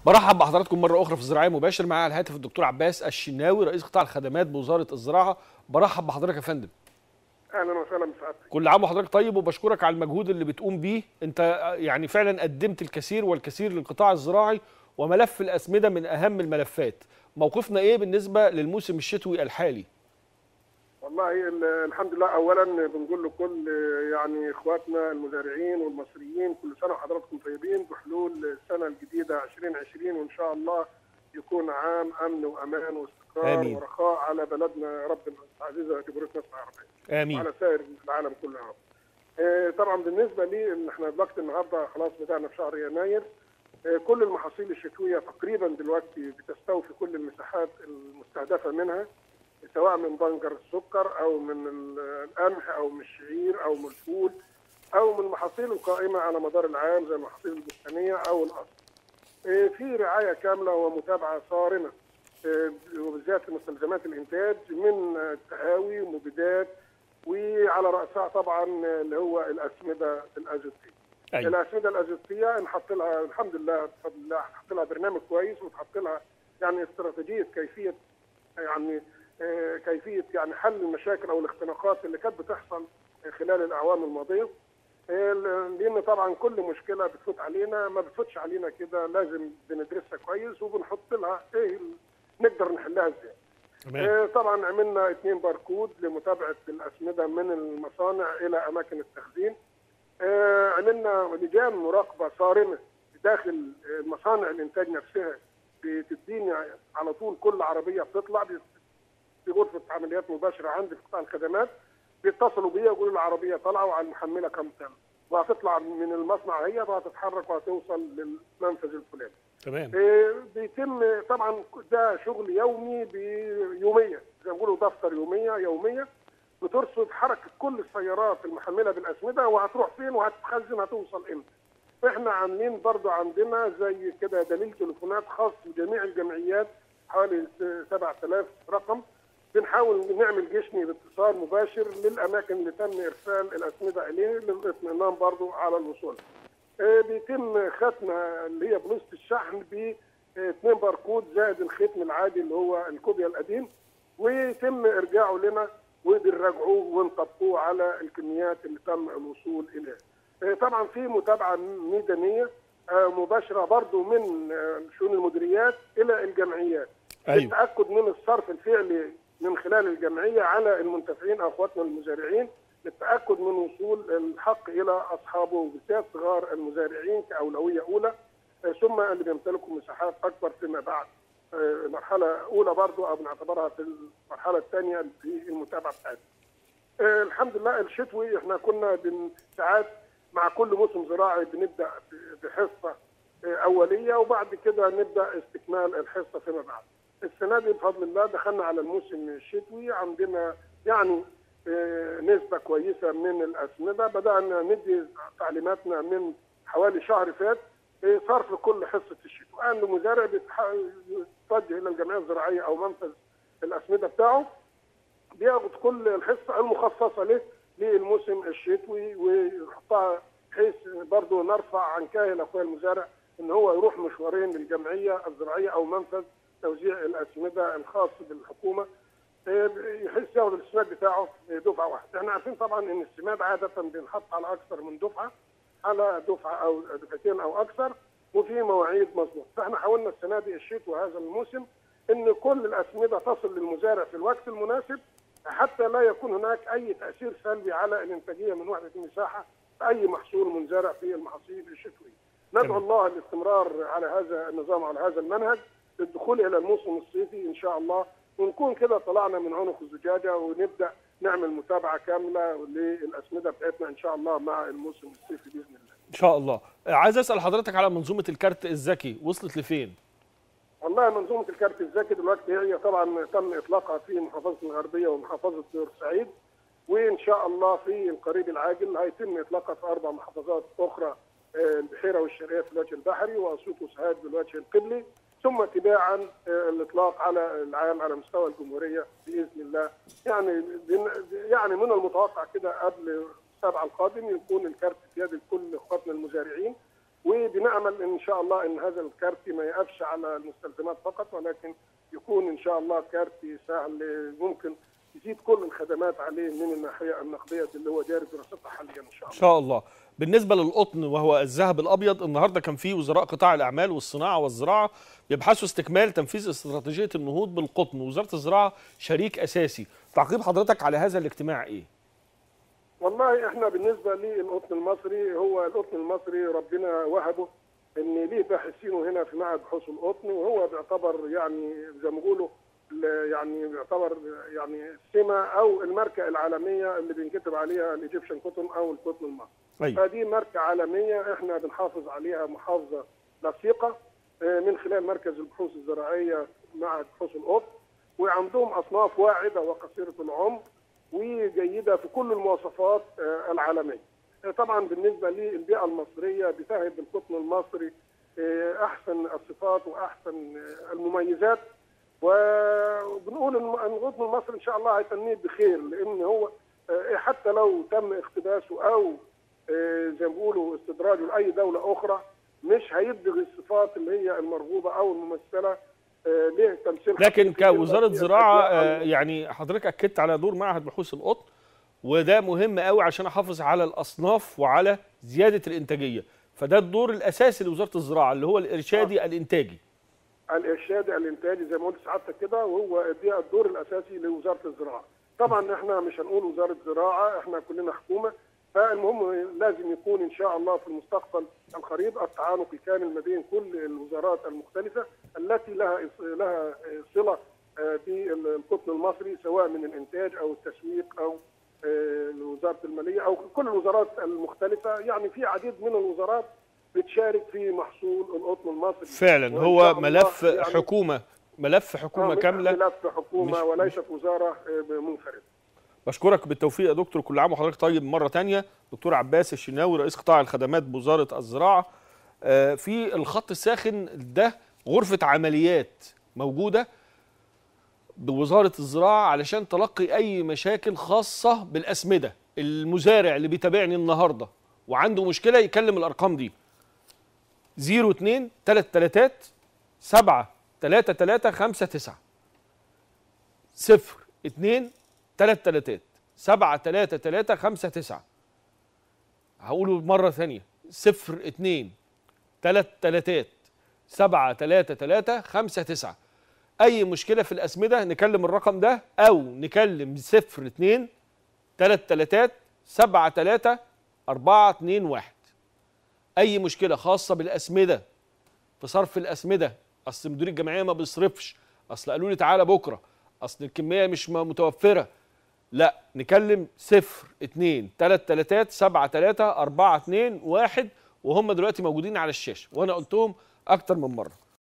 برحب بحضراتكم مره اخرى في الزراعيه مباشر معايا على الهاتف الدكتور عباس الشناوي رئيس قطاع الخدمات بوزاره الزراعه برحب بحضرتك يا فندم اهلا وسهلا بسعادتك كل عام وحضرتك طيب وبشكرك على المجهود اللي بتقوم بيه انت يعني فعلا قدمت الكثير والكثير للقطاع الزراعي وملف الاسمده من اهم الملفات موقفنا ايه بالنسبه للموسم الشتوي الحالي والله ال- الحمد لله اولا بنقول لكل يعني اخواتنا المزارعين والمصريين كل سنه وحضراتكم طيبين بحلول السنه الجديده 2020 وان شاء الله يكون عام امن وامان واستقرار آمين. ورخاء على بلدنا يا رب العزيزه جمهوريه مصر العربيه امين وعلى سائر العالم كله يا رب. آه، طبعا بالنسبه لي ان احنا دلوقتي النهارده خلاص بدانا في شهر يناير آه، كل المحاصيل الشتويه تقريبا دلوقتي بتستوفي كل المساحات المستهدفه منها سواء من بنجر السكر او من ال- القمح او من الشعير او من الفول او من المحاصيل القائمه على مدار العام زي المحاصيل البستانيه او القصب. آه، في رعايه كامله ومتابعه صارمه آه، وبالذات مستلزمات الانتاج من آه، تهاوي ومبيدات وعلى راسها طبعا اللي هو الاسمده الازوتيه. ايوه الاسمده الازوتيه نحط لها الحمد لله بفضل الله نحط لها برنامج كويس ونحط لها يعني استراتيجيه كيفيه يعني آه، كيفيه يعني حل المشاكل او الاختناقات اللي كانت بتحصل خلال الاعوام الماضيه آه، لان طبعا كل مشكله بتفوت علينا ما بتفوتش علينا كده لازم بندرسها كويس وبنحط لها ايه ال- نقدر نحلها ازاي. تمام آه، طبعا عملنا اثنين باركود لمتابعه الاسمده من المصانع الى اماكن التخزين. آه، عملنا لجان مراقبه صارمه داخل آه، مصانع الانتاج نفسها بتديني على طول كل عربيه بتطلع بت- في غرفه عمليات مباشره عندي في قطاع الخدمات بيتصلوا بيا يقولوا العربيه طالعه وعلى المحمله كم طن وهتطلع من المصنع هي وهتتحرك وهتوصل للمنفذ الفلاني. تمام آه، بيتم طبعا ده شغل يومي بيوميه زي ما بيقولوا دفتر يوميه يوميه بترصد حركه كل السيارات المحمله بالاسمده وهتروح فين وهتتخزن هتوصل امتى. احنا عاملين برضو عندنا زي كده دليل تليفونات خاص بجميع الجمعيات حوالي س- 7000 رقم بنحاول نعمل جشني باتصال مباشر للاماكن اللي تم ارسال الاسمده اليه للاطمئنان برضو على الوصول. آه، بيتم ختم اللي هي بلوزه الشحن ب آه، اثنين باركود زائد الختم العادي اللي هو الكوبيا القديم ويتم ارجاعه لنا وبنراجعوه ونطبقوه على الكميات اللي تم الوصول اليها. آه، طبعا في متابعه ميدانيه آه، مباشره برضو من آه، شؤون المديريات الى الجمعيات. ايوه للتاكد من الصرف الفعلي من خلال الجمعيه على المنتفعين او اخواتنا المزارعين للتاكد من وصول الحق الى اصحابه وبالذات صغار المزارعين كاولويه اولى آه، ثم اللي بيمتلكوا مساحات اكبر فيما بعد آه، مرحله اولى برضو او بنعتبرها في المرحله الثانيه في المتابعه بتاعتنا. آه، الحمد لله الشتوي احنا كنا بن- ساعات مع كل موسم زراعي بنبدا ب- بحصه آه، اوليه وبعد كده نبدا استكمال الحصه فيما بعد. السنه دي بفضل الله دخلنا على الموسم الشتوي عندنا يعني آه، نسبه كويسه من الاسمده بدانا ندي تعليماتنا من حوالي شهر فات آه، صرف كل حصه الشتوى الان المزارع بيتح- يتوجه الى الجمعيه الزراعيه او منفذ الاسمده بتاعه بياخد كل الحصه المخصصه له للموسم الشتوي ويحطها بحيث برضه نرفع عن كاهل اخويا المزارع ان هو يروح مشوارين للجمعيه الزراعيه او منفذ توزيع الاسمده الخاص بالحكومه إيه، يحس ياخد السماد بتاعه دفعه واحده، احنا عارفين طبعا ان السماد عاده بينحط على اكثر من دفعه على دفعه او دفعتين او اكثر وفي مواعيد مظبوط، فاحنا حاولنا السنه دي الشتوى هذا الموسم ان كل الاسمده تصل للمزارع في الوقت المناسب حتى لا يكون هناك اي تاثير سلبي على الانتاجيه من وحده المساحه في اي محصول منزرع في المحاصيل الشتويه. ندعو تمام. الله للاستمرار على هذا النظام على هذا المنهج للدخول الى الموسم الصيفي ان شاء الله ونكون كده طلعنا من عنق الزجاجه ونبدا نعمل متابعه كامله للاسمده بتاعتنا ان شاء الله مع الموسم الصيفي باذن الله. ان شاء الله آه، عايز اسال حضرتك على منظومه الكارت الذكي وصلت لفين والله منظومه الكارت الذكي دلوقتي هي طبعا تم اطلاقها في محافظه الغربيه ومحافظه بورسعيد وان شاء الله في القريب العاجل هيتم اطلاقها في اربع محافظات اخرى آه، البحيره والشرقيه في الوجه البحري واسيوط وسوهاج بالوجه القبلي ثم تباعا آه، الاطلاق على العام على مستوى الجمهوريه باذن الله يعني بن- يعني من المتوقع كده قبل السبعه القادم يكون الكارت في يد كل اخواتنا المزارعين وبنامل ان شاء الله ان هذا الكارت ما يقفش على المستلزمات فقط ولكن يكون ان شاء الله كارت سهل ممكن يزيد كل الخدمات عليه من الناحيه النقديه اللي هو جاري دراستها حاليا ان شاء ان الله. شاء الله بالنسبه للقطن وهو الذهب الابيض النهارده كان في وزراء قطاع الاعمال والصناعه والزراعه بيبحثوا استكمال تنفيذ استراتيجيه النهوض بالقطن وزاره الزراعه شريك اساسي تعقيب حضرتك على هذا الاجتماع ايه والله احنا بالنسبه للقطن المصري هو القطن المصري ربنا وهبه ان ليه باحثين هنا في معهد بحوث القطن وهو بيعتبر يعني زي ما بيقولوا ل- يعني بيعتبر يعني السمه او الماركه العالميه اللي بينكتب عليها الايجيبشن كوتون او القطن المصري. ايوه فدي ماركه عالميه احنا بنحافظ عليها محافظه لصيقه آه، من خلال مركز البحوث الزراعيه معهد بحوث القطن وعندهم اصناف واعده وقصيره العمر وجيده في كل المواصفات آه، العالميه. آه، طبعا بالنسبه للبيئه المصريه بتهب القطن المصري آه، احسن الصفات واحسن آه، المميزات وبنقول ان إن القطن المصري ان شاء الله هيتنيه بخير لان هو آه، حتى لو تم اقتباسه او آه، زي ما بيقولوا استدراجه لاي دوله اخرى مش هيدغ الصفات اللي هي المرغوبه او الممثله آه، ليه تمثيل لكن خطير كوزاره في زراعه الأجواء آه، يعني حضرتك اكدت على دور معهد بحوث القطن وده مهم قوي عشان احافظ على الاصناف وعلى زياده الانتاجيه فده الدور الاساسي لوزاره الزراعه اللي هو الارشادي الانتاجي الارشادي الانتاجي زي ما قلت سعادتك كده وهو ده الدور الاساسي لوزاره الزراعه. طبعا احنا مش هنقول وزاره زراعه احنا كلنا حكومه فالمهم لازم يكون ان شاء الله في المستقبل القريب التعانق الكامل ما بين كل الوزارات المختلفه التي لها لها صله آه، بالقطن المصري سواء من الانتاج او التسويق او آه، وزاره الماليه او كل الوزارات المختلفه يعني في عديد من الوزارات بتشارك في محصول القطن المصري فعلا وإن هو شاء الله ملف يعني حكومه ملف حكومه آه، كامله ملف حكومه مش- وليست وزاره آه، منفرده بشكرك بالتوفيق يا دكتور كل عام وحضرتك طيب مره تانية دكتور عباس الشناوي رئيس قطاع الخدمات بوزاره الزراعه آه، في الخط الساخن ده غرفه عمليات موجوده بوزاره الزراعه علشان تلقي اي مشاكل خاصه بالاسمده المزارع اللي بيتابعني النهارده وعنده مشكله يكلم الارقام دي 02 3 3 7 3 3 5 9 صفر اتنين تلات تلاتات سبعة تلاتة تلاتة خمسة تسعة هقوله مرة ثانية صفر اتنين تلات تلاتات سبعة تلاتة تلاتة خمسة تسعة أي مشكلة في الأسمدة نكلم الرقم ده أو نكلم صفر اتنين تلات تلاتات سبعة تلاتة أربعة اتنين واحد أي مشكلة خاصة بالأسمدة في صرف الأسمدة أصل مدير الجمعية ما بيصرفش أصل قالوا لي تعالى بكرة أصل الكمية مش م- متوفرة لا نكلم صفر اتنين تلات تلاتات سبعة تلاتة أربعة اتنين واحد وهم دلوقتي موجودين على الشاشة وأنا قلتهم أكتر من مرة